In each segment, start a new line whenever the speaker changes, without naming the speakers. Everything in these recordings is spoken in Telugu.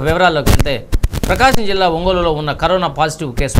వివరాల్లోకి వెళ్తే ప్రకాశం జిల్లా ఒంగోలులో ఉన్న కరోనా పాజిటివ్ కేసు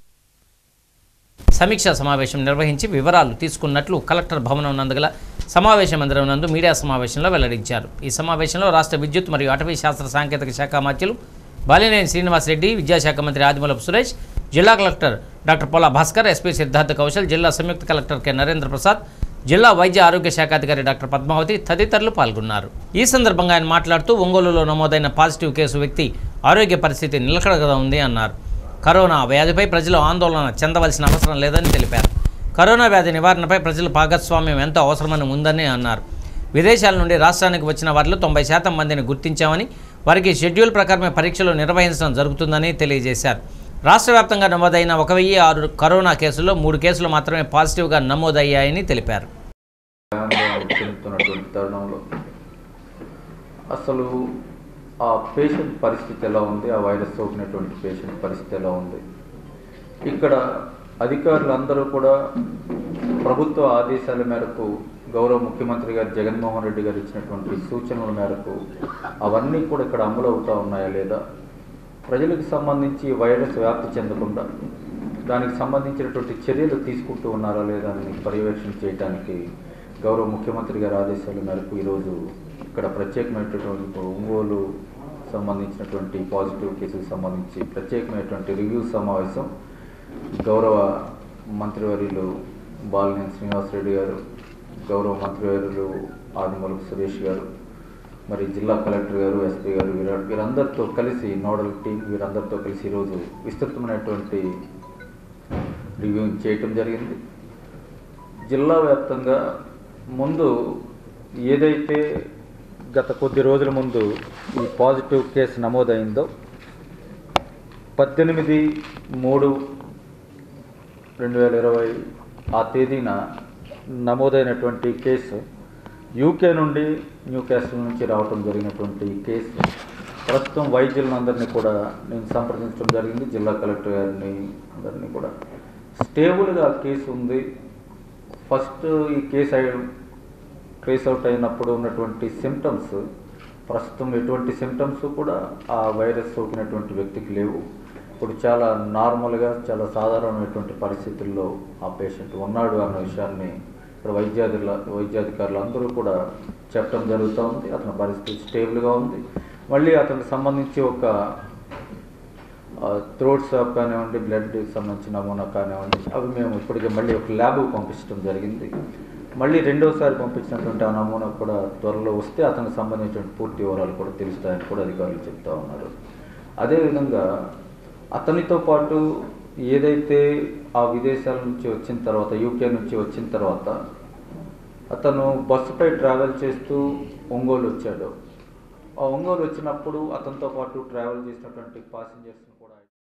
సమీక్షా సమావేశం నిర్వహించి వివరాలు తీసుకున్నట్లు కలెక్టర్ భవనం నందుగల సమావేశ మందిరం నందు మీడియా సమావేశంలో వెల్లడించారు ఈ సమావేశంలో రాష్ట్ర విద్యుత్ మరియు అటవీ శాస్త్ర సాంకేతిక శాఖ మంత్రులు బాలినేని శ్రీనివాసరెడ్డి విద్యాశాఖ మంత్రి ఆదిమూలపు సురేష్ జిల్లా collector doctor Pola Bhaskar SP Siddhartha Kaushal జిల్లా సంయుక్త కలెక్టర్ కె నరేంద్ర ప్రసాద్ జిల్లా వైద్య ఆరోగ్య శాఖ అధికారి డాక్టర్ పద్మావతి తదితరులు పాల్గొన్నారు ఈ సందర్భంగా ఆయన మాట్లాడుతూ ఒంగోలులో నమోదైన పాజిటివ్ కేసు వ్యక్తి ఆరోగ్య పరిస్థితి నిలకడగా ఉంది అన్నారు కరోనా వ్యాధిపై ప్రజలు ఆందోళన చెందవలసిన అవసరం లేదని తెలిపారు కరోనా వ్యాధి నివారణపై ప్రజల భాగస్వామ్యం ఎంతో అవసరమని ఉందని అన్నారు విదేశాల నుండి రాష్ట్రానికి వచ్చిన వారిలో తొంభై శాతం మందిని గుర్తించామని వారికి షెడ్యూల్ ప్రకారమే పరీక్షలు నిర్వహించడం జరుగుతుందని తెలియజేశారు రాష్ట్ర వ్యాప్తంగా నమోదైన ఒక వెయ్యి ఆరు కరోనా కేసుల్లో మూడు కేసులు మాత్రమే పాజిటివ్గా నమోదయ్యాయని తెలిపారు
ఆందోళన చెందుతున్నటువంటి తరుణంలో అసలు ఆ పేషెంట్ పరిస్థితి ఎలా ఉంది ఆ వైరస్ సోకినటువంటి పేషెంట్ పరిస్థితి ఎలా ఉంది ఇక్కడ అధికారులందరూ కూడా ప్రభుత్వ ఆదేశాల మేరకు గౌరవ ముఖ్యమంత్రి గారు జగన్మోహన్ రెడ్డి గారు ఇచ్చినటువంటి సూచనల మేరకు అవన్నీ కూడా ఇక్కడ అమలు అవుతా ఉన్నాయా లేదా ప్రజలకు సంబంధించి వైరస్ వ్యాప్తి చెందకుండా దానికి సంబంధించినటువంటి చర్యలు తీసుకుంటూ ఉన్నారా లేదా అని పర్యవేక్షణ చేయడానికి గౌరవ ముఖ్యమంత్రి గారి ఆదేశాల మేరకు ఈరోజు ఇక్కడ ప్రత్యేకమైనటువంటి ఒంగోలు సంబంధించినటువంటి పాజిటివ్ కేసుకు సంబంధించి ప్రత్యేకమైనటువంటి రివ్యూ సమావేశం గౌరవ మంత్రివర్యులు బాలినేని శ్రీనివాసరెడ్డి గారు గౌరవ మంత్రివర్యులు ఆదిమూలపు సురేష్ గారు మరి జిల్లా కలెక్టర్ గారు ఎస్పీ గారు వీర వీరందరితో కలిసి నోడల్ టీం వీరందరితో కలిసి ఈరోజు విస్తృతమైనటువంటి రివ్యూ చేయటం జరిగింది జిల్లా వ్యాప్తంగా ముందు ఏదైతే గత కొద్ది రోజుల ముందు ఈ పాజిటివ్ కేసు నమోదైందో పద్దెనిమిది మూడు రెండు వేల ఇరవై ఆ తేదీన నమోదైనటువంటి కేసు యూకే నుండి న్యూ క్యాస్టిల్ నుంచి రావటం జరిగినటువంటి కేసు ప్రస్తుతం వైద్యులందరినీ కూడా నేను సంప్రదించడం జరిగింది జిల్లా కలెక్టర్ గారిని అందరినీ కూడా స్టేబుల్గా కేసు ఉంది ఫస్ట్ ఈ కేసు అయి ట్రేస్ అవుట్ అయినప్పుడు ఉన్నటువంటి సిమ్టమ్స్ ప్రస్తుతం ఎటువంటి సిమ్టమ్స్ కూడా ఆ వైరస్ సోకినటువంటి వ్యక్తికి లేవు ఇప్పుడు చాలా నార్మల్గా చాలా సాధారణమైనటువంటి పరిస్థితుల్లో ఆ పేషెంట్ ఉన్నాడు అన్న విషయాన్ని ఇక్కడ వైద్యాధిల వైద్యాధికారులు అందరూ కూడా చెప్పడం జరుగుతూ ఉంది అతని పరిస్థితి స్టేబుల్గా ఉంది మళ్ళీ అతనికి సంబంధించి ఒక థ్రోట్ స్వాబ్ కానివ్వండి బ్లడ్కి సంబంధించిన నమూనా కానివ్వండి అవి మేము ఇప్పటికే మళ్ళీ ఒక ల్యాబ్కు పంపించడం జరిగింది మళ్ళీ రెండోసారి పంపించినటువంటి ఆ నమూనా కూడా త్వరలో వస్తే అతనికి సంబంధించిన పూర్తి వివరాలు కూడా తెలుస్తాయని కూడా అధికారులు చెప్తా ఉన్నారు అదేవిధంగా అతనితో పాటు ఏదైతే ఆ విదేశాల నుంచి వచ్చిన తర్వాత యూకే నుంచి వచ్చిన తర్వాత అతను బస్సుపై ట్రావెల్ చేస్తూ ఒంగోలు వచ్చాడు ఆ ఒంగోలు వచ్చినప్పుడు అతనితో పాటు ట్రావెల్ చేసినటువంటి పాసింజర్స్